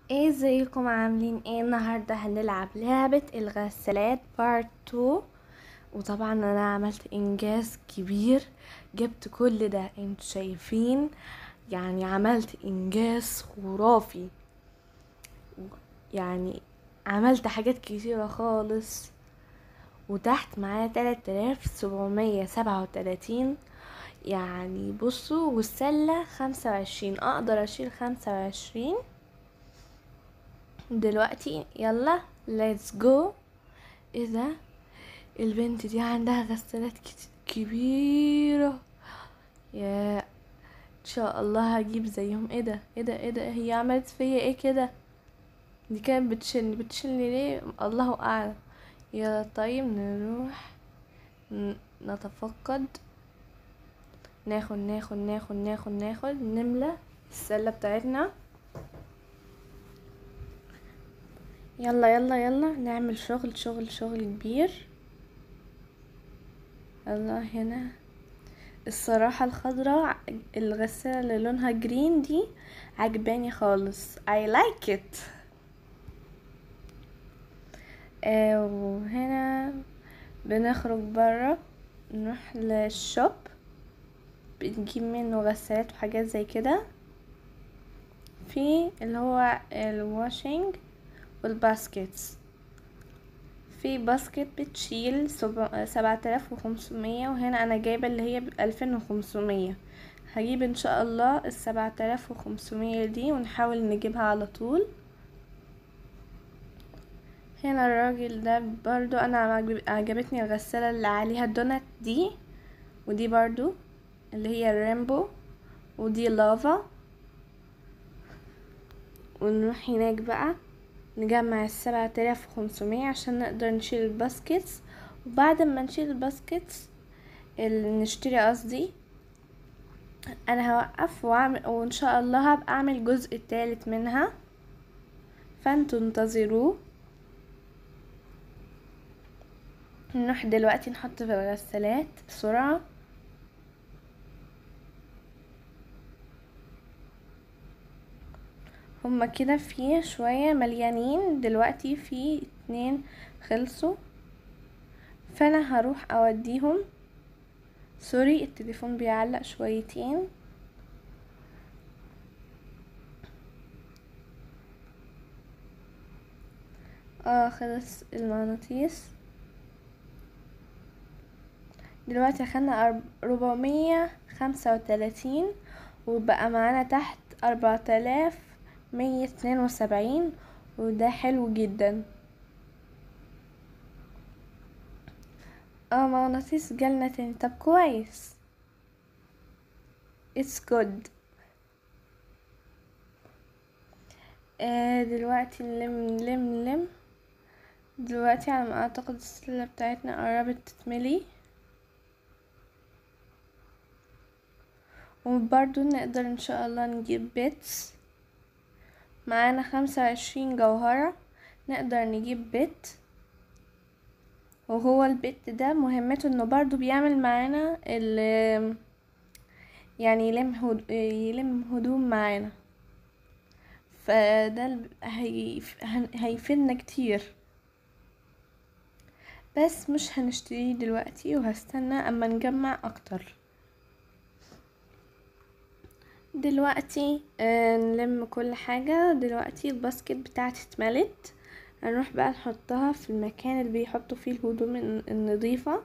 ايه ازيكم عاملين ايه النهارده هنلعب لعبة الغسالات بارت 2 وطبعا انا عملت انجاز كبير جبت كل ده انتوا شايفين يعني عملت انجاز خرافي يعني عملت حاجات كتيرة خالص وتحت معايا تلات الاف سبعمية سبعة وتلاتين يعني بصوا والسلة خمسة وعشرين اقدر اشيل خمسة وعشرين دلوقتي يلا ليتس جو ايه ده البنت دي عندها غسالات كت- كبيرة يا ان شاء الله هجيب زيهم ايه ده ايه ده ايه ده هي عملت فيا ايه كده دي كانت بتشيلني بتشيلني ليه الله اعلم يا طيب نروح ن- نتفقد ناخد ناخد ناخد ناخد ناخد نملى السلة بتاعتنا يلا يلا يلا نعمل شغل شغل شغل كبير الله هنا الصراحة الخضراء الغسالة اللي لونها جرين دي عجباني خالص I like it آه وهنا بنخرج برا نروح للشوب بنجيب منه غسالات وحاجات زي كده في اللي هو الواشنج والباسكتس في باسكت بتشيل سبعة آلاف وخمسمية وهنا أنا جايبة اللي هي بألفين وخمسمية هجيب إن شاء الله السبعة آلاف وخمسمية دي ونحاول نجيبها على طول هنا الراجل ده برضو أنا عجب- عجبتني الغسالة اللي عليها الدونات دي ودي برضو اللي هي الريمبو ودي لافا ونروح هناك بقى نجمع السبعة آلاف وخمسمية عشان نقدر نشيل الباسكتس وبعد ما نشيل الباسكتس اللي نشتري قصدي انا هوقف واعمل وان شاء الله هبقى اعمل الجزء الثالث منها فانتوا انتظروه نروح دلوقتي نحط في الغسالات بسرعة هما كده في شوية مليانين دلوقتي في اتنين خلصوا فانا هروح اوديهم سوري التليفون بيعلق شويتين اه خلص المغناطيس دلوقتي اخدنا ربعمية خمسة وتلاتين وبقى معانا تحت أربعة آلاف مية اتنين وسبعين وده حلو جدا اه مغناطيس جالنا تاني طب كويس it's good آه دلوقتي نلم نلم نلم دلوقتي على ما اعتقد السلة بتاعتنا قربت تتملي وبرضو نقدر ان شاء الله نجيب بيتس معانا خمسة وعشرين جوهرة نقدر نجيب بيت وهو البيت ده مهمته انه برضو بيعمل معانا ال يعني يلم هد... يلم هدوم معانا فده ال- هي... هن- هيفيدنا كتير بس مش هنشتريه دلوقتي وهستنى اما نجمع اكتر دلوقتي آه، نلم كل حاجة دلوقتي الباسكت بتاعتي اتملت هنروح بقى نحطها في المكان اللي بيحطوا فيه الهدوم الن- النظيفة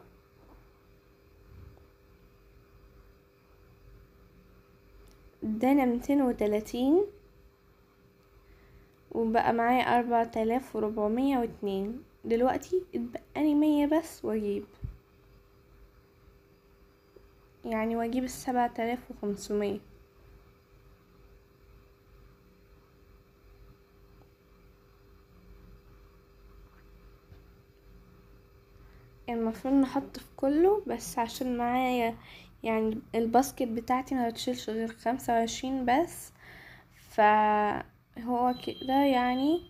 ادانا ميتين وتلاتين وبقى معايا أربعة آلاف وربعمية واتنين دلوقتي اتبقاني مية بس واجيب يعني واجيب السبعة آلاف وخمسمية المفروض نحط في كله بس عشان معايا يعني الباسكت بتاعتي ما بتشيلش غير خمسة وعشرين بس فهو كده يعني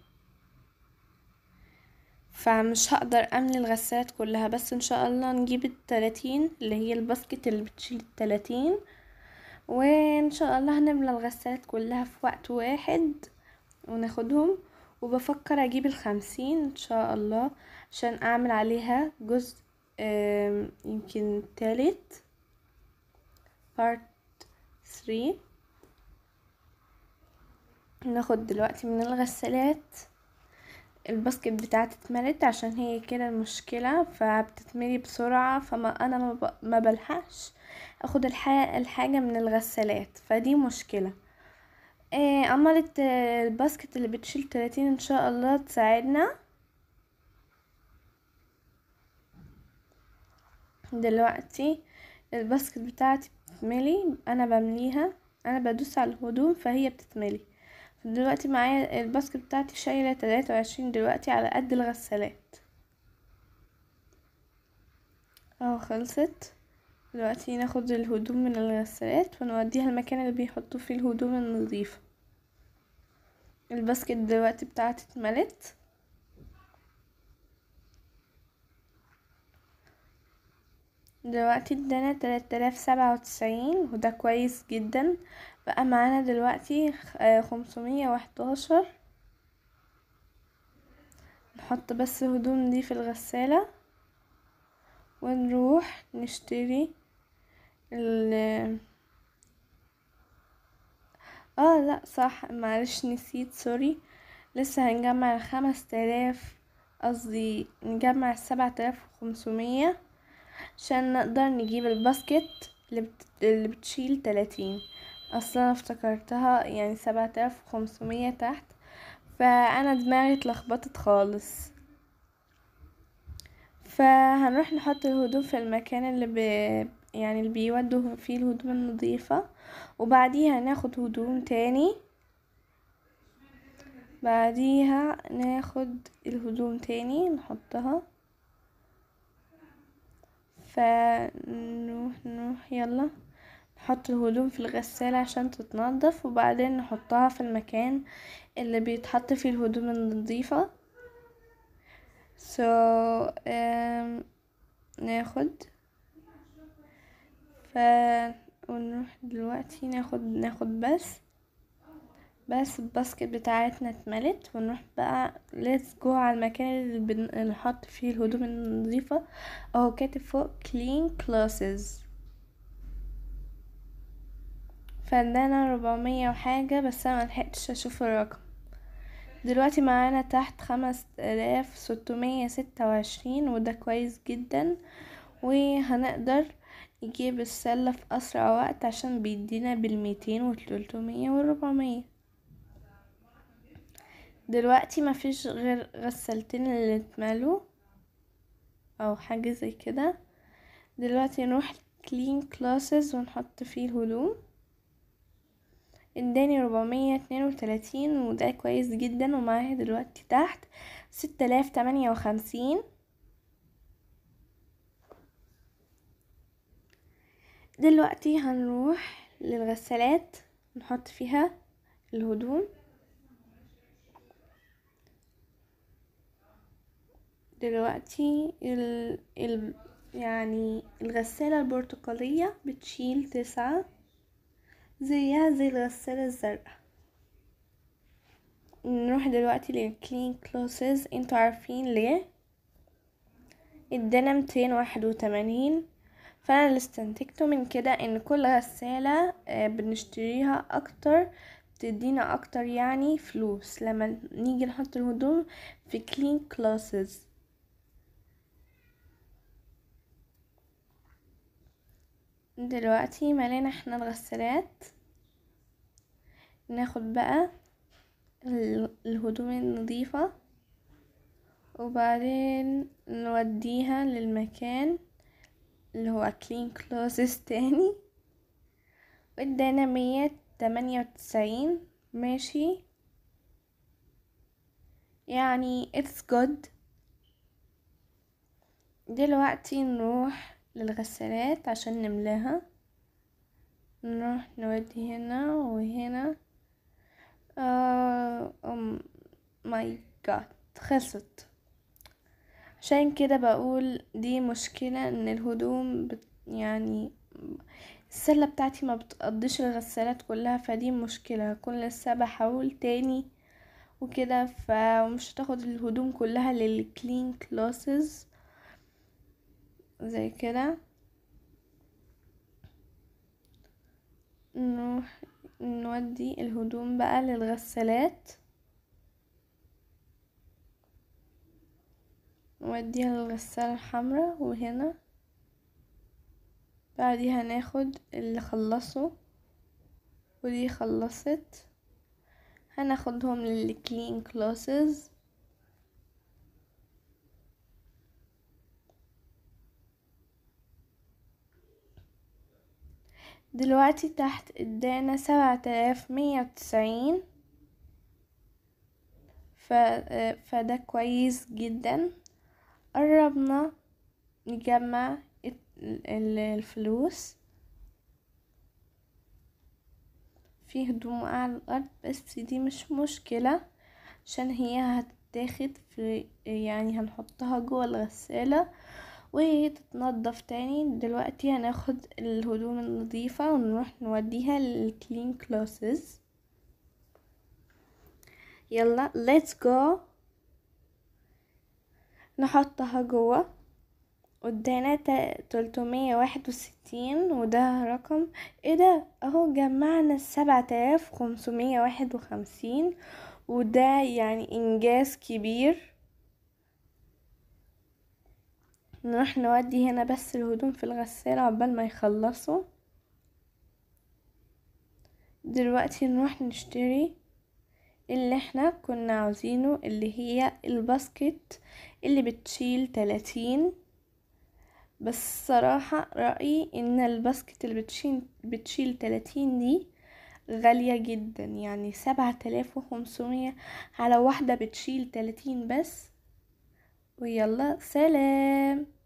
فمش هقدر املي الغسالات كلها بس ان شاء الله نجيب التلاتين اللي هي الباسكت اللي بتشيل التلاتين وان شاء الله هنملى الغسالات كلها في وقت واحد وناخدهم وبفكر اجيب الخمسين ان شاء الله عشان اعمل عليها جزء آم، يمكن تالت part 3 ناخد دلوقتي من الغسالات الباسكت بتاعتي اتملت عشان هي كده المشكلة فبتتملي بسرعة فما انا ما, ب... ما بلحقش اخد الح... الحاجة من الغسالات فدي مشكلة إيه عملت آه، الباسكت اللي بتشيل 30 ان شاء الله تساعدنا دلوقتي الباسكت بتاعتي بتتملي انا بمليها انا بدوس على الهدوم فهي بتتملي دلوقتي معايا الباسكت بتاعتي شايلة تلاتة وعشرين دلوقتي على قد الغسالات اهو خلصت دلوقتي ناخد الهدوم من الغسالات ونوديها المكان اللي بيحطوا فيه الهدوم النظيفة الباسكت دلوقتي بتاعتي اتملت دلوقتي ادانا تلات الاف سبعة وتسعين وده كويس جدا بقى معانا دلوقتي خمسمية وحداشر نحط بس الهدوم دي في الغسالة ونروح نشتري ال اه لا صح معلش نسيت سوري لسه هنجمع الخمس تلاف قصدي نجمع السبعة الاف وخمسمية عشان نقدر نجيب الباسكت اللي, بت... اللي بتشيل تلاتين اصلا افتكرتها يعني سبعة الاف وخمسمية تحت فانا دماغي اتلخبطت خالص فهنروح نحط الهدوم في المكان اللي ب... يعني اللي بيودوا فيه الهدوم النظيفة وبعديها ناخد هدوم تاني بعديها ناخد الهدوم تاني نحطها فنروح نروح يلا نحط الهدوم في الغسالة عشان تتنضف وبعدين نحطها في المكان اللي بيتحط فيه الهدوم النظيفة so um, ناخد ف ونروح دلوقتي ناخد ناخد بس بس الباسكت بتاعتنا اتملت ونروح بقى let's go على المكان اللي بن- نحط فيه الهدوم النظيفة اهو كاتب فوق clean clothes فادانا ربعمية وحاجة بس انا ملحقتش اشوف الرقم دلوقتي معانا تحت خمس الاف ستمية ستة وعشرين وده كويس جدا وهنقدر نجيب السلة في اسرع وقت عشان بيدينا بالميتين والتلتمية والربعمية دلوقتي مفيش غير غسالتين اللي اتملوا او حاجة زي كده دلوقتي نروح clean classes ونحط فيه الهدوم اداني ربعمية اتنين وتلاتين وده كويس جدا ومعايا دلوقتي تحت ستة الاف تمانية وخمسين دلوقتي هنروح للغسالات نحط فيها الهدوم دلوقتي ال... ال... يعني الغسالة البرتقالية بتشيل تسعة زيها زي الغسالة الزرقاء نروح دلوقتي للكلين كلوسز انتوا عارفين ليه ادانا ميتين واحد وتمانين فانا اللي استنتجته من كده ان كل غسالة آه، بنشتريها اكتر بتدينا اكتر يعني فلوس لما نيجي نحط الهدوم في كلين كلوسز دلوقتي ملينا احنا الغسالات ناخد بقى ال- الهدوم النظيفة وبعدين نوديها للمكان اللي هو clean clothes تاني وادانا مية تمانية وتسعين ماشي يعني it's good دلوقتي نروح للغسالات عشان نملاها نروح نودي هنا وهنا آه أم ماي جاد خلصت عشان كده بقول دي مشكلة ان الهدوم بت يعني السلة بتاعتي ما بتقضيش الغسالات كلها فدي مشكلة كل لسه بحاول تاني وكده فمش هتاخد الهدوم كلها للكلين كلاسز زي كده نروح نودي الهدوم بقى للغسالات نوديها للغسالة الحمراء وهنا بعديها ناخد اللي خلصوا ودي خلصت هناخدهم للكلين كلاسز دلوقتي تحت ادانا سبعة آلاف مية وتسعين ف... فده كويس جدا قربنا نجمع الفلوس في هدوم على الأرض بس دي مش مشكلة عشان هي هتتاخد في يعني هنحطها جوه الغسالة وتتنضف تاني دلوقتي هناخد الهدوم النظيفة ونروح نوديها للكلين كلوسز يلا let's go نحطها جوه قدامنا تلتمية واحد وستين وده رقم ايه ده اهو جمعنا السبعة الاف خمسمية واحد وخمسين وده يعني انجاز كبير نروح نودي هنا بس الهدوم في الغسالة عقبال ما يخلصوا دلوقتي نروح نشتري اللي احنا كنا عاوزينه اللي هي الباسكت اللي بتشيل تلاتين بس صراحة رأيي ان الباسكت اللي بتشيل, بتشيل تلاتين دي غالية جدا يعني سبعة آلاف وخمسمية على واحدة بتشيل تلاتين بس ويلا سلام